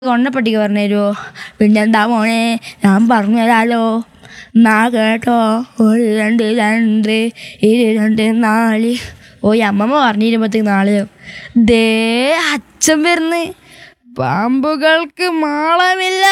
കൊണ്ണപ്പട്ടിക്ക് പറഞ്ഞു തരുമോ പിന്നെന്താ മോനെ ഞാൻ പറഞ്ഞു തരാലോ നാ കേട്ടോ ഒരു രണ്ട് രണ്ട് ഇരു രണ്ട് നാല് ഓ ഈ അമ്മമ്മ പറഞ്ഞിരുമ്പോഴത്തേക്ക് നാളെ ദേ അച്ഛൻ വരുന്ന് പാമ്പുകൾക്ക് മാളമില്ല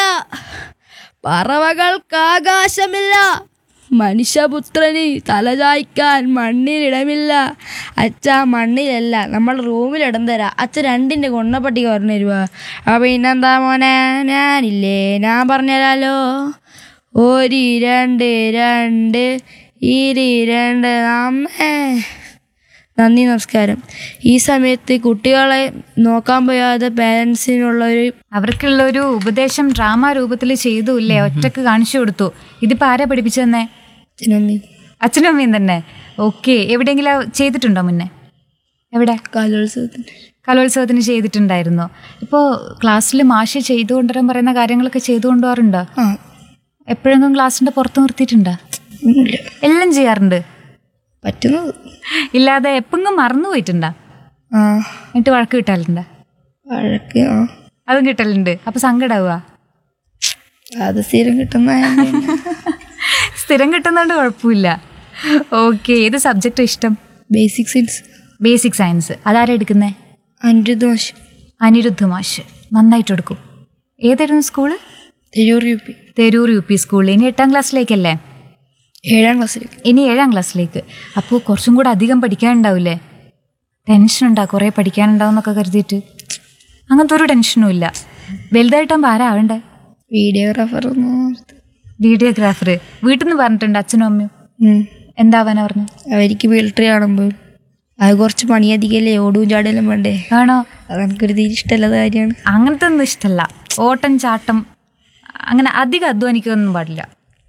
പറവകൾക്ക് ആകാശമില്ല മനുഷ്യപുത്രന് തലചായ്ക്കാൻ മണ്ണിലിടമില്ല അച്ഛ മണ്ണിലല്ല നമ്മൾ റൂമിലിടം തരാം അച്ഛൻ രണ്ടിൻ്റെ കൊണ്ണപ്പട്ടിക പറഞ്ഞു തരുവാ അപ്പം പിന്നെന്താ മോനെ ഞാനില്ലേ ഞാൻ പറഞ്ഞുതരാലോ ഒരു രണ്ട് രണ്ട് ഇരി രണ്ട് അമ്മേ നന്ദി നമസ്കാരം ഈ സമയത്ത് കുട്ടികളെ നോക്കാൻ പോയാതെ പേരൻസിനുള്ള ഒരു അവർക്കുള്ള ഒരു ഉപദേശം ഡ്രാമ രൂപത്തിൽ ചെയ്തു ഇല്ലേ ഒറ്റക്ക് കാണിച്ചു കൊടുത്തു ഇതിപ്പോ ആരാ പഠിപ്പിച്ചതെന്നേ അച്ഛനമ്മയും അച്ഛനും അമ്മയും തന്നെ ഓക്കെ എവിടെയെങ്കിലും ചെയ്തിട്ടുണ്ടോ മുന്നേ എവിടെ കലോത്സവത്തിന് കലോത്സവത്തിന് ചെയ്തിട്ടുണ്ടായിരുന്നോ ഇപ്പോൾ ക്ലാസ്സിൽ മാഷ് ചെയ്തു കൊണ്ടുവരാൻ പറയുന്ന കാര്യങ്ങളൊക്കെ ചെയ്തു കൊണ്ടുപോകാറുണ്ടോ ആ എപ്പോഴെങ്കിലും ക്ലാസ്സിന്റെ പുറത്ത് നിർത്തിയിട്ടുണ്ടോ ഒന്നുമില്ല എല്ലാം ചെയ്യാറുണ്ട് പറ്റുന്നത് ഇല്ലാതെ എപ്പെങ്കിലും മറന്നു പോയിട്ടുണ്ടോ ആ എന്നിട്ട് വഴക്ക് കിട്ടാറുണ്ടോ വഴക്ക് ആ അതും കിട്ടലുണ്ട് അപ്പൊ സങ്കടാവുക അത് സ്ഥിരം കിട്ടുന്ന സ്ഥിരം കിട്ടുന്നതുകൊണ്ട് കുഴപ്പമില്ല ഓക്കെ ഏത് സബ്ജക്റ്റ് ഇഷ്ടം ബേസിക് സയൻസ് ബേസിക് സയൻസ് അതാരാ എടുക്കുന്നേ അനിരുദ്ധ മാഷ് അനിരുദ്ധ മാഷ് നന്നായിട്ട് എടുക്കും ഏതായിരുന്നു school Tirur U P Tirur U P സ്കൂളിൽ ഇനി എട്ടാം ക്ലാസ്സിലേക്കല്ലേ ഏഴാം ക്ലാസ്സിലേക്ക് ഇനി ഏഴാം ക്ലാസ്സിലേക്ക് അപ്പോൾ കുറച്ചും കൂടെ അധികം പഠിക്കാനുണ്ടാവില്ലേ ടെൻഷൻ ഉണ്ടാ കുറേ പഠിക്കാനുണ്ടാവും എന്നൊക്കെ കരുതിയിട്ട് അങ്ങനത്തെ ഒരു ടെൻഷനും ഇല്ല വലുതായിട്ടാകുമ്പോൾ ആരാ ആവണ്ടേ വീഡിയോഗ്രാഫർ വീഡിയോഗ്രാഫർ വീട്ടിൽ നിന്ന് പറഞ്ഞിട്ടുണ്ട് അച്ഛനും അമ്മയും എന്താവാനാ പറഞ്ഞു അവർക്ക് മിലിറ്ററി കാണുമ്പോൾ അത് കുറച്ച് പണിയധികമല്ലേ ഓടും ചാടലും വേണ്ടേ ആണോ അതെനിക്കൊരു തീരെ ഇഷ്ടമല്ലാത്ത കാര്യമാണ് അങ്ങനത്തെ ഒന്നും ഇഷ്ടമല്ല ഓട്ടം ചാട്ടം അങ്ങനെ അധികം അധ്വാനിക്കൊന്നും പാടില്ല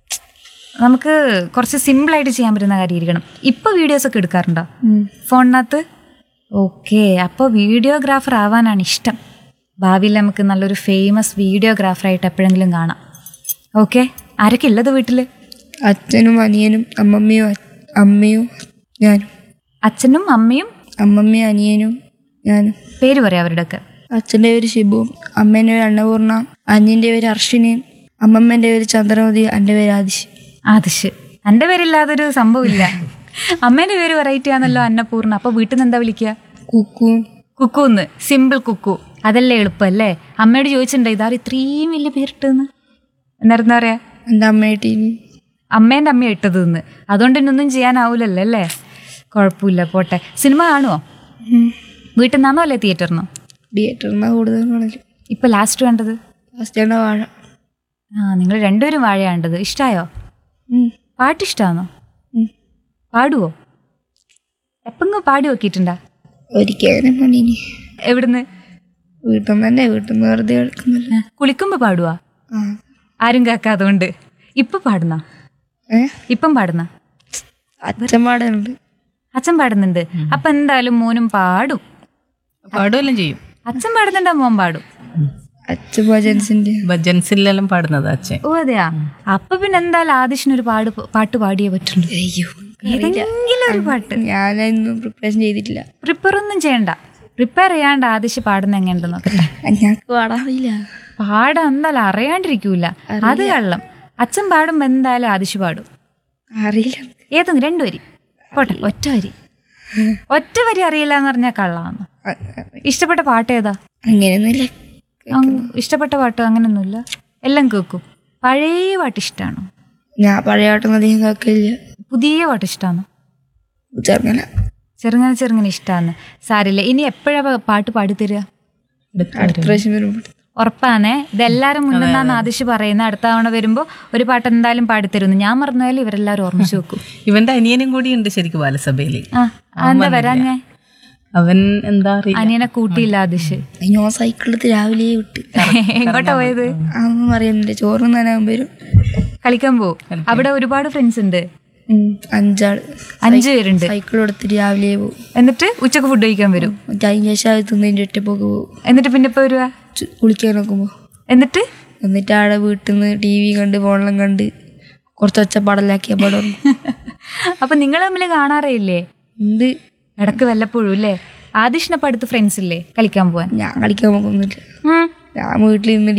നമുക്ക് കുറച്ച് സിമ്പിളായിട്ട് ചെയ്യാൻ പറ്റുന്ന കാര്യം ഇരിക്കണം ഇപ്പോൾ വീഡിയോസൊക്കെ എടുക്കാറുണ്ടോ ഫോണിനകത്ത് ഓക്കെ അപ്പോൾ വീഡിയോഗ്രാഫർ ആവാനാണ് ഇഷ്ടം ഭാവിയിൽ നമുക്ക് നല്ലൊരു ഫേമസ് വീഡിയോഗ്രാഫറായിട്ട് എപ്പോഴെങ്കിലും കാണാം ഓക്കെ ആരൊക്കെ ഉള്ളത് വീട്ടിൽ അച്ഛനും അനിയനും അമ്മമ്മയും അ- അമ്മയും ഞാനും അച്ഛനും അമ്മയും അമ്മമ്മയും അനിയനും ഞാനും പേര് പറയാം അവരുടെയൊക്കെ അച്ഛൻ്റെ പേര് ഷിബുവും അമ്മേൻ്റെ പേര് അന്നപൂർണ അനിയൻ്റെ പേര് അർഷിനയും അമ്മമ്മേൻ്റെ പേര് ചന്ദ്രമതി എൻ്റെ പേര് ആദിശ് ആദിശ് എൻ്റെ പേരില്ലാതൊരു സംഭവമില്ല അമ്മേൻ്റെ പേര് വെറൈറ്റി ആണല്ലോ അന്നപൂർണ്ണ അപ്പോൾ വീട്ടിൽ നിന്ന് എന്താ വിളിക്കുക കുക്കും കുക്കുന്ന് സിമ്പിൾ കുക്കു അതല്ലേ എളുപ്പമല്ലേ അമ്മയോട് ചോദിച്ചിട്ടുണ്ടോ ഇതാരും ഇത്രയും വലിയ പേരിട്ടെന്ന് എന്നായിരുന്നു പറയാ എൻ്റെ അമ്മയായിട്ട് അമ്മേൻ്റെ അമ്മ ഇട്ടത് എന്ന് അതുകൊണ്ട് ഇന്നൊന്നും ചെയ്യാനാവൂലല്ലോ അല്ലേ കുഴപ്പമില്ല പോട്ടെ സിനിമ കാണുമോ വീട്ടിൽ നിന്നാണോ അല്ലേ തിയേറ്ററിനോ തിയേറ്ററിനാണ് കൂടുതൽ കാണലും ഇപ്പം ലാസ്റ്റ് കണ്ടത് ഫസ്റ്റ് വാഴ ആ നിങ്ങൾ രണ്ടുപേരും വാഴ കണ്ടത് ഇഷ്ടമായോ ഉം. പാട്ട് ഇഷ്ടമാണോ ഉം. പാടുവോ എപ്പെങ്കിലും പാടി നോക്കിയിട്ടുണ്ടാ ഒരിക്കൽ അങ്ങനെ പണീനി എവിടുന്ന് വീട്ടിൽ നിന്ന് തന്നെ വീട്ടിൽ നിന്ന് വെറുതെ എടുക്കുന്നില്ല കുളിക്കുമ്പോൾ പാടുവാ ആ ആരും കേൾക്കാതുകൊണ്ട് ഇപ്പം പാടുന്ന ഏ ഇപ്പം പാടുന്ന അച്ഛൻ പാടുന്നുണ്ട് അച്ഛൻ പാടുന്നുണ്ട് അപ്പൊ എന്തായാലും മോനും പാടും പാടുമെല്ലാം ചെയ്യും അച്ഛൻ പാടുന്നുണ്ട് മോൻ പാടും അച്ഛൻ ഭജൻസിൻ്റെ ഭജൻസിലെല്ലാം പാടുന്നത് അച്ഛൻ ഓ അതെയാ അപ്പൊ പിന്നെ എന്തായാലും ആദിഷിനൊരു പാട് പാട്ട് പാടിയേ പറ്റുള്ളൂ അയ്യോ ഏതെങ്കിലും ഒരു പാട്ട് ഞാനൊന്നും പ്രിപ്പറേഷൻ ചെയ്തിട്ടില്ല പ്രിപ്പയർ ഒന്നും ചെയ്യണ്ട പ്രിപ്പയർ ചെയ്യാണ്ട് ആദിശ് പാടുന്ന എങ്ങനെയുണ്ടെന്ന് നോക്കട്ടെ ഞങ്ങൾക്ക് പാടാറില്ല പാടാൻ എന്തായാലും അറിയാണ്ടിരിക്കൂല അത് കള്ളം അച്ഛൻ പാടുമ്പോ എന്തായാലും ആദിശ് പാടും അറിയില്ല ഏതെങ്കിലും രണ്ടു വരി പോട്ടെ ഒറ്റ വരി ഒറ്റ വരി അറിയില്ല എന്ന് പറഞ്ഞാൽ കള്ളാന്ന് അ- ഇഷ്ടപ്പെട്ട പാട്ട് ഏതാ അങ്ങനെയൊന്നുമില്ല അങ്ങ് ഇഷ്ടപ്പെട്ട പാട്ട് അങ്ങനെയൊന്നുമില്ല എല്ലാം കേൾക്കും പഴയ പാട്ട് ഇഷ്ടമാണോ ഞാൻ പഴയ പാട്ടൊന്നും അധികം കേൾക്കില്ല പുതിയ പാട്ട് ഇഷ്ടമാണോ ചെറുങ്ങനെ ചെറുങ്ങനെ ചെറുങ്ങനെ ഇഷ്ടമാണ് സാരില്ല ഇനി എപ്പോഴാ പാട്ട് പാടിത്തരിക അടുത്ത പ്രാവശ്യം വരുമ്പോൾ ഉറപ്പാണേ ഇതെല്ലാരും മുന്നെന്നാണ് ആദിശ് പറയുന്നത് അടുത്ത തവണ വരുമ്പോൾ ഒരു പാട്ട് എന്തായാലും പാടിത്തരുന്നു ഞാൻ മറന്നാലും ഇവരെല്ലാവരും ഓർമ്മിച്ച് വെക്കും ഇവന്റെ അനിയനും കൂടി ഉണ്ട് ശരിക്കും ബാലസഭയിൽ ആ എന്താ വരാഞ്ഞേ അവൻ എന്താ അറിയില്ല അനിയനെ കൂട്ടിയില്ല ആദിശ് ഞാൻ സൈക്കിളെടുത്ത് രാവിലെ വിട്ട് എങ്ങോട്ടാ പോയത് അതൊന്നും അറിയുന്നില്ല ചോറ് നനാൻ വരും കളിക്കാൻ പോവും അവിടെ ഒരുപാട് ഫ്രണ്ട്സ് ഉണ്ട് ഉം, അഞ്ചാള് അഞ്ചു പേരുണ്ട് സൈക്കിൾ എടുത്തിട്ട് രാവിലെ പോകും എന്നിട്ട് ഉച്ചക്ക് ഫുഡ് കഴിക്കാൻ വരും മറ്റേ അതിന് ശേഷം അത് തിന്നതിൻ്റെ ഒറ്റപ്പോക്ക് പോകും എന്നിട്ട് പിന്നെ ഇപ്പൊ വരുവാ ചു- കുളിക്കാൻ നോക്കുമ്പോൾ എന്നിട്ട് എന്നിട്ട് ആടെ വീട്ടിൽ നിന്ന് ടി വി കണ്ട് ഫോണിലും കണ്ട് കുറച്ച് ഒച്ചപ്പാടെല്ലാക്കിയ പടം അപ്പൊ നിങ്ങൾ തമ്മിൽ കാണാറേ ഇല്ലേ ഉണ്ട് ഇടക്ക് വല്ലപ്പോഴും അല്ലേ ആദിഷിനപ്പം അടുത്ത് ഫ്രണ്ട്സ് ഇല്ലേ കളിക്കാൻ പോവാൻ ഞാൻ കളിക്കാൻ പോകുന്നില്ല ഉം. ഞാൻ വീട്ടിൽ നിന്ന്